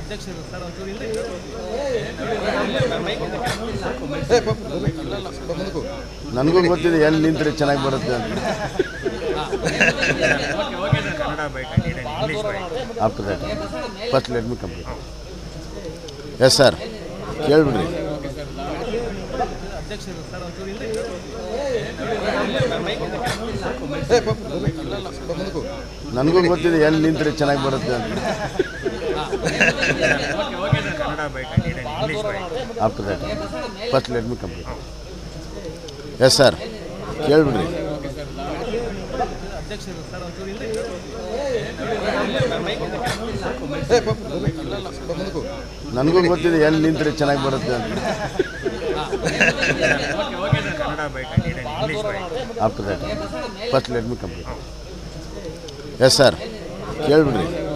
ಅಧ್ಯಕ್ಷರು ಸರ್ ಒಂಚೂರು ಹಿಂದೆ ನನಗೂ ಗೊತ್ತಿದೆ ಎಲ್ಲಿ ನಿಂತರೆ ಚೆನ್ನಾಗಿ ಬರುತ್ತೆ ಅಂತ after that first let me complete yes sir ಕೇಳ್ಬಿಡ್ರಿ ಅಧ್ಯಕ್ಷರು ಸರ್ ಒಂಚೂರು ಹಿಂದೆ ನನಗೂ ಗೊತ್ತಿದೆ ಎಲ್ಲಿ ನಿಂತರೆ ಚೆನ್ನಾಗಿ ಬರುತ್ತೆ ಅಂತ after that first let me complete yes sir ಕೇಳ್ಬಿಡ್ರಿ ಅಧ್ಯಕ್ಷರು ಸರ್ ಒಂಚೂರು ಹಿಂದೆ ನನಗೂ ಗೊತ್ತಿದೆ ಎಲ್ಲಿ ನಿಂತರೆ ಚೆನ್ನಾಗಿ ಬರುತ್ತೆ ಅಂತ after that first let me complete yes sir ಕೇಳ್ಬಿಡ್ರಿ